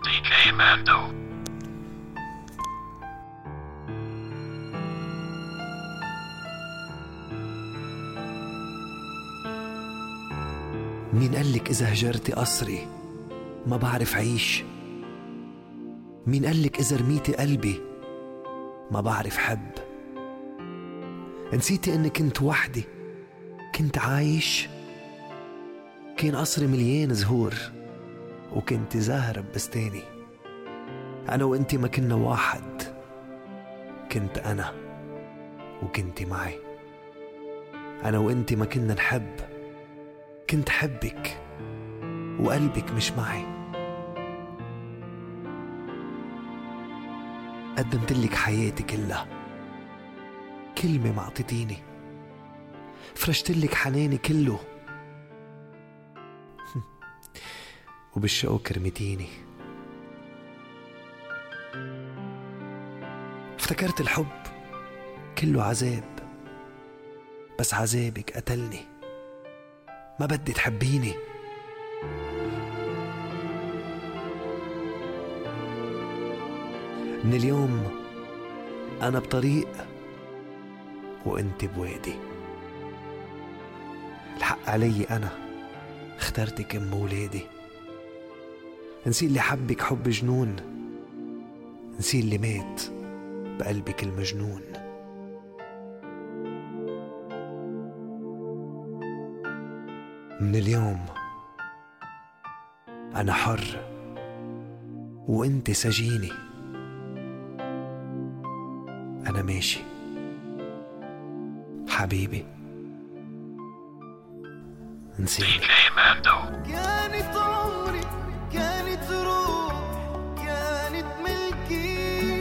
DJ Mando. مين قالك إذا هجرتي قصري ما بعرف عيش مين قالك إذا رميتي قلبي ما بعرف حب نسيتي إني كنت وحدي كنت عايش كان قصري مليان زهور وكنت زاهرة ببستاني أنا وإنتي ما كنا واحد كنت أنا وكنتي معي أنا وإنتي ما كنا نحب كنت حبك وقلبك مش معي قدمت لك حياتي كلها كلمة ما عطيتيني فرشت لك حناني كله وبالشوق رميتيني افتكرت الحب كله عذاب بس عذابك قتلني ما بدي تحبيني من اليوم أنا بطريق وأنت بوادي الحق علي أنا اخترتك أم ولادي نسي اللي حبك حب جنون نسي اللي مات بقلبك المجنون من اليوم أنا حر وأنت سجيني أنا ماشي حبيبي نسيني DJ Mando. كانت عمري كانت روح كانت ملكي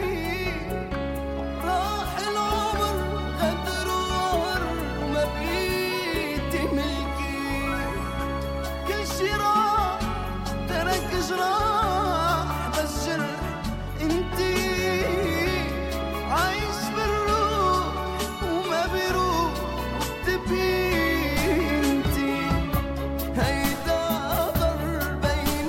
راح العمر غدر وهر وما بقيت ملكي كل شي راح ترك جراح بس جرح انتي عايش بالروح وما بيروح تبقي انتي هيدا قدر بين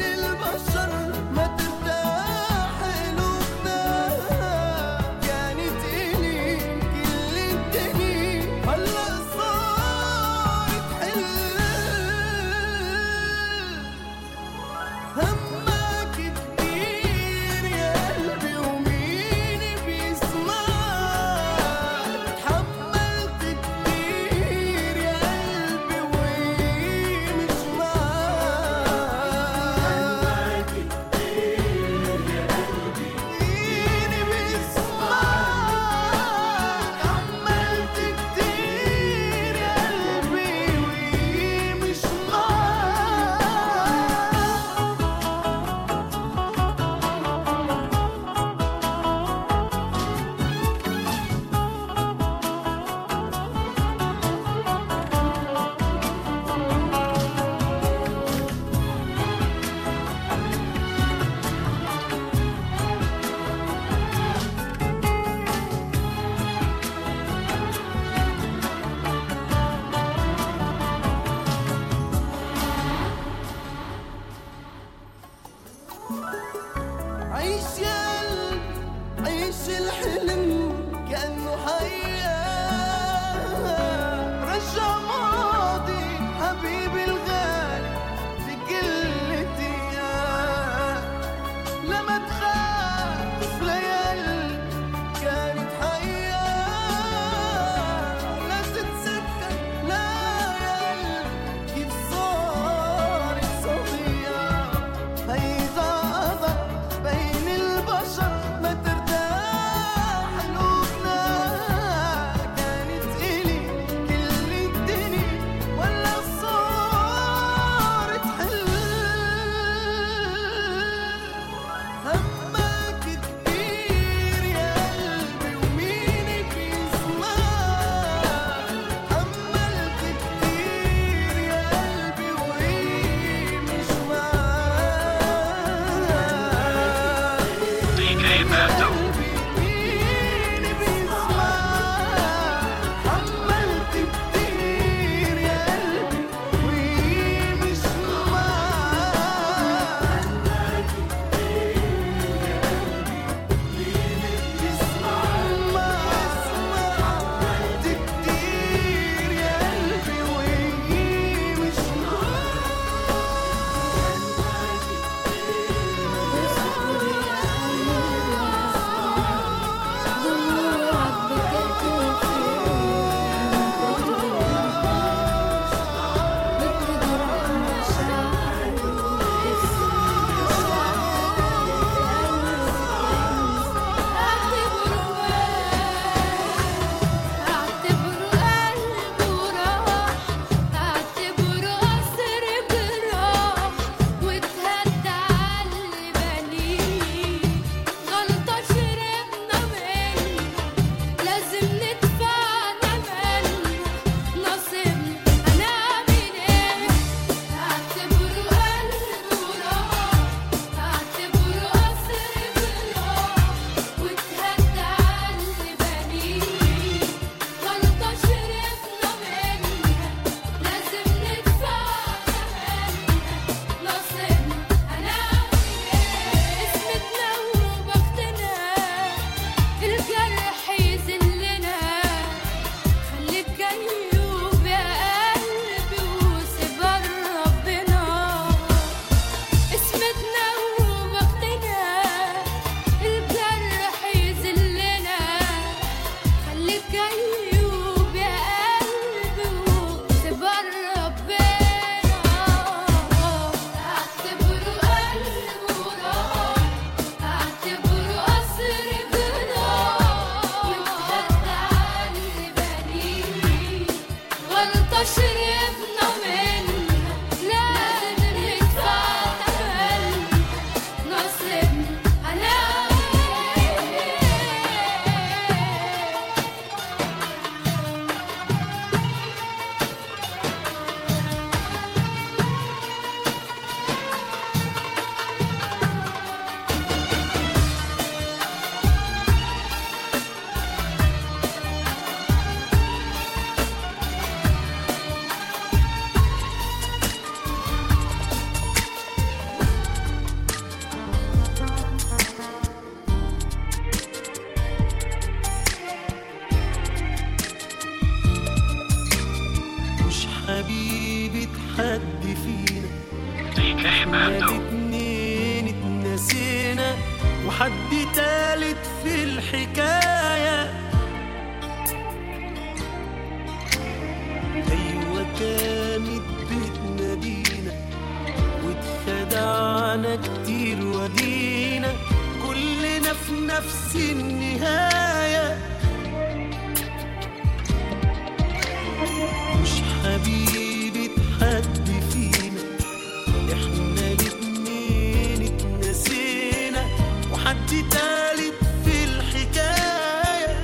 حد فينا DK احنا Mando. الاتنين اتنسينا وحد تالت في الحكاية أيوة كانت بتنادينا واتخدعنا كتير ودينا كلنا في نفس النهاية مش حبيبة حد فينا احنا الاتنين اتنسينا وحد تالت في الحكاية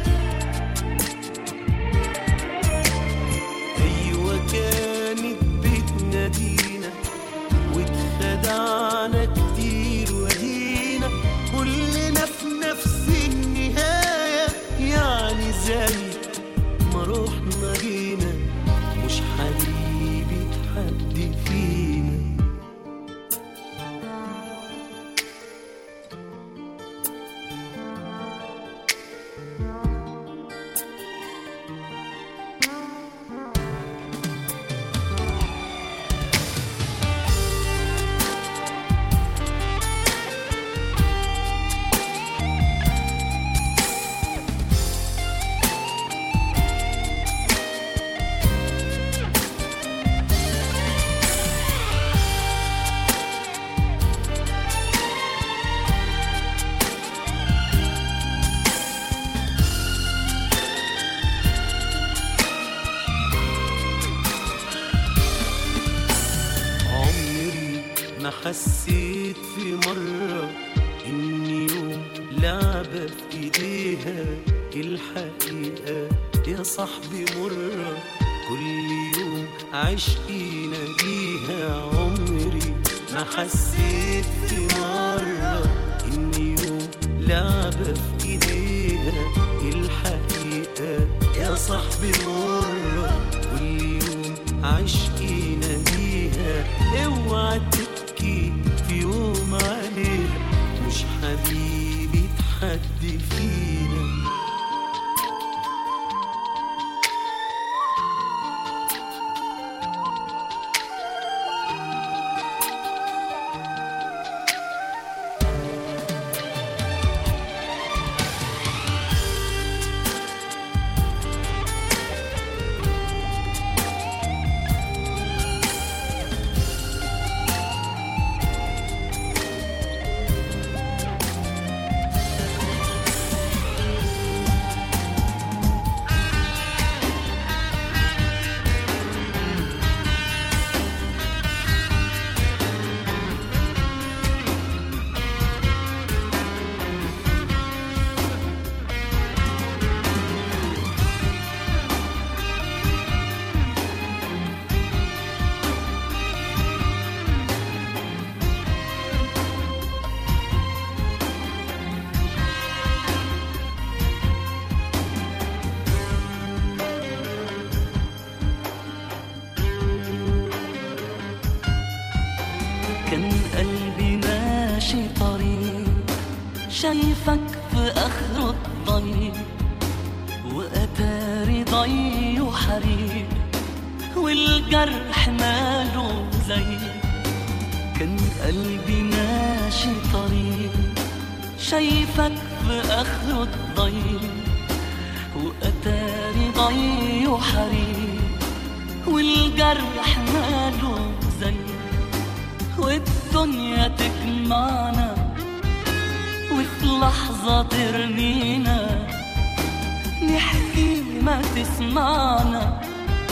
أيوة كانت بتنادينا واتخدعنا كتير ودينا كلنا في نفس النهاية يعني زي ما روحنا جينا مش حبيبة حد فينا عمري ما حسيت في مرة إني يوم لعبة في إيديها الحقيقة يا صاحبي مرة كل يوم عشقي ناديها عمري ما حسيت في مرة إني يوم لعبة في إيديها الحقيقة يا صاحبي مرة كل يوم عشقي ناديها اوعى تبكي في يوم عليها مش حبيبة حد فينا كان قلبي ماشي طريق شايفك في اخره الطريق واتاري ضي وحريق والجرح ماله زي كان قلبي ماشي طريق شايفك في اخره الضيق واتاري ضي وحريق والجرح ماله زي والدنيا تجمعنا وفي لحظة ترمينا نحكي ما تسمعنا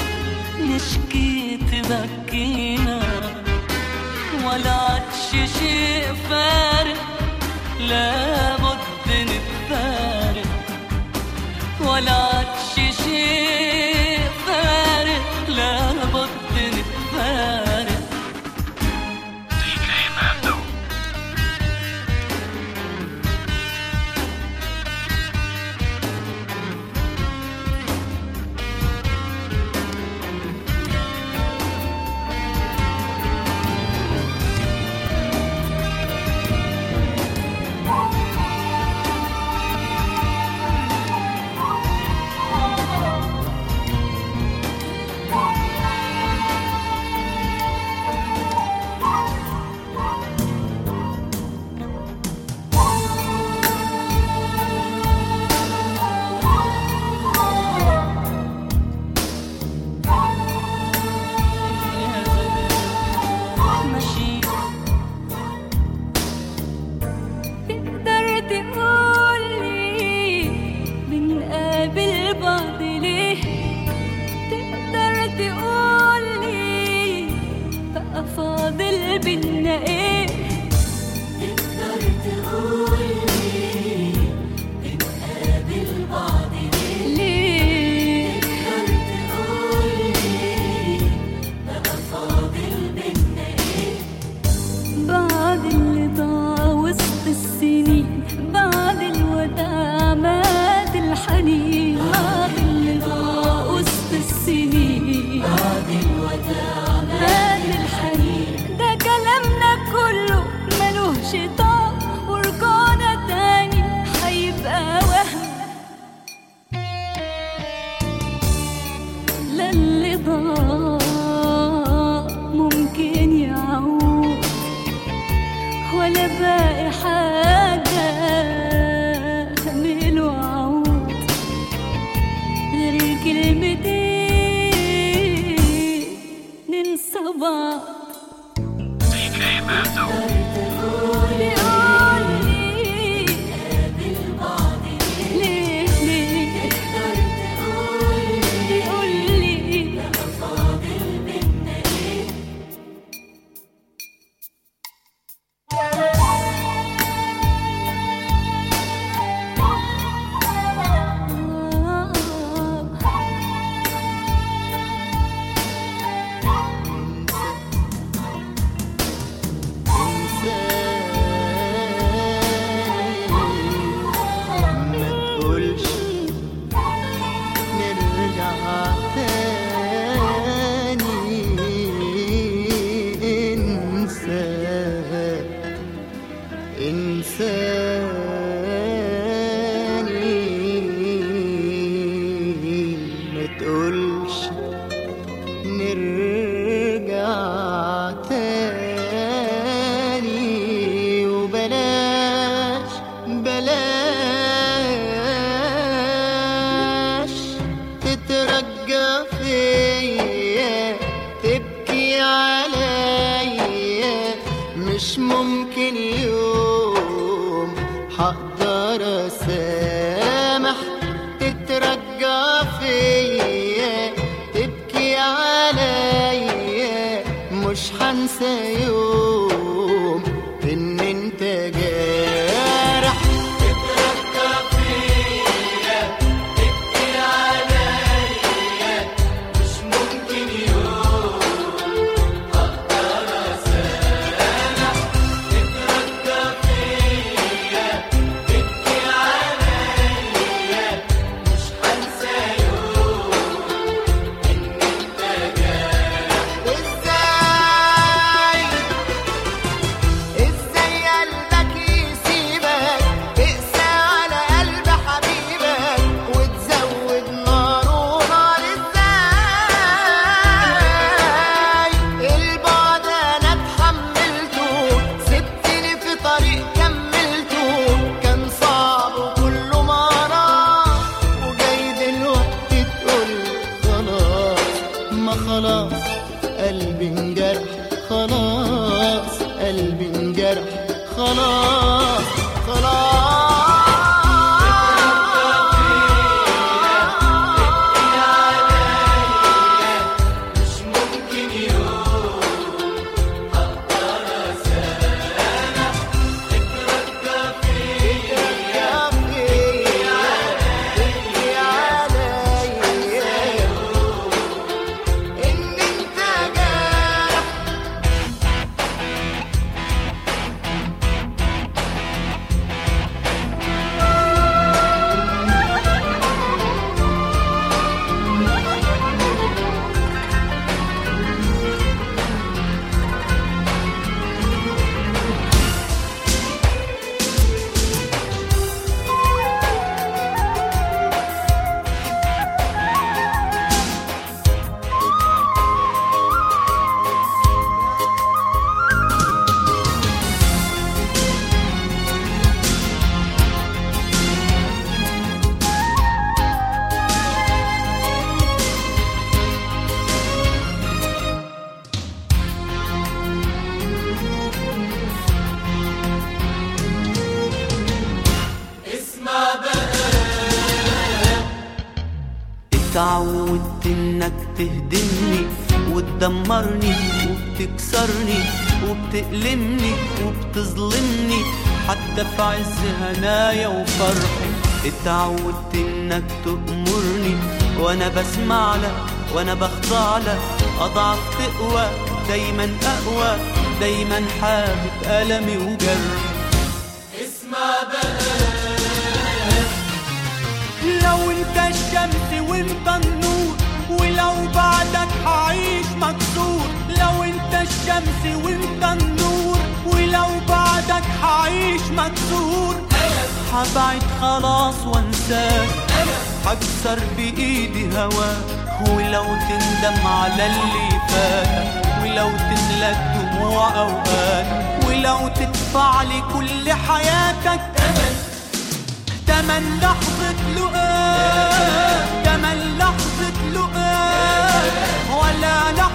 نشكي تبكينا ولا عدش شيء فارق لابد نتفارق ولا عدش شيء فارق لابد نتفارق DK Mando. باقي حاجة من وعود غير الكلمتين ننسى بعض DK Mando. قولي قولي ليه ليه قولي ما تقولش نرجع تاني انسى انساني ما تقولش نرجع تاني وبلاش بلاش تترجى فيا تبكي عليا مش ممكن يوم حقدر اسامح تترجى فيا تبكي عليا مش هنسى يوم ان انت جارح تترجى فيا تبكي عليا مش ممكن يوم اقدر اسامح تترجى فيا تبكي عليا مش هنسى يوم ان انت جارح وازاي ازاي قلبك يسيبك تقسى على قلب حبيبك وتزود نار ونار ازاي البعد انا اتحملته سبتني في طريق كملته كان صعب وكله مرار وجاي دلوقتي تقول خلاص ما خلاص قلبي انجرح خلاص قلبي انجرح خلاص خلاص مش ممكن يوم اقدر اسامح تترجى فيا تبكي عليا ان انت جارح اتعودت انك تهدمني وتدمرني وبتكسرني وبتألمني وبتظلمني حتى في عز هنايا وفرحي اتعودت انك تأمرني وانا بسمع لك وانا بخضع لك اضعف تقوى دايما اقوى دايما حابب ألمي وجرحي لو انت الشمس وانت النور ولو بعدك هعيش مكسور لو انت الشمس وانت النور ولو بعدك هعيش مكسور هبعد خلاص وانساك هكسر بايدي هواك ولو تندم على اللي فاتك ولو تملى الدموع وأوقات ولو تدفع لي كل حياتك تمن لحظة لقاء تمن لحظة لقاء ولا لحظة